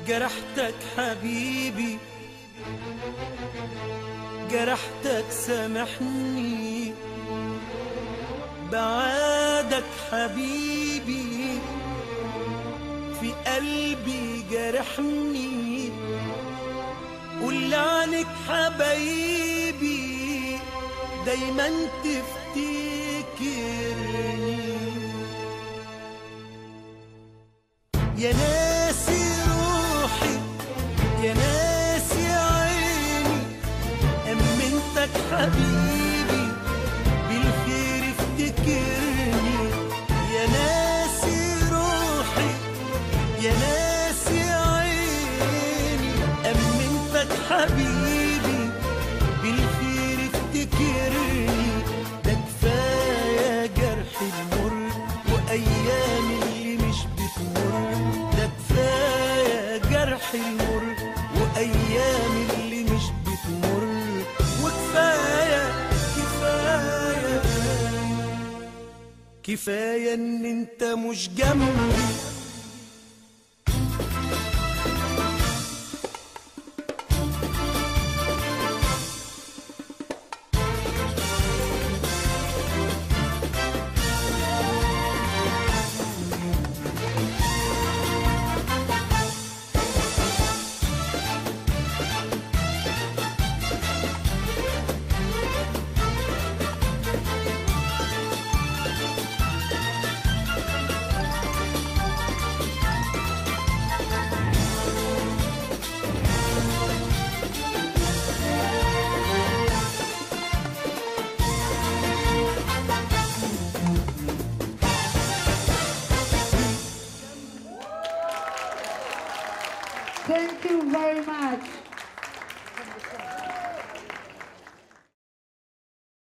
جرحتك حبيبي جرحتك سامحني بعادك حبيبي في قلبي جرحني قول عنك حبايبي دايما تفتكرني يا ناسي روحي يا ناسي عيني أمنتك حبيبي بالخير افتكرني يا ناسي روحي يا ناسي عيني أمنتك حبيبي بالخير افتكرني ده كفاية جرح المر وأيام اللي مش بتمر ده كفاية جرح المر وأيام اللي مش بتمر وكفاية كفاية كفاية إن أنت مش جنبي Thank you very much.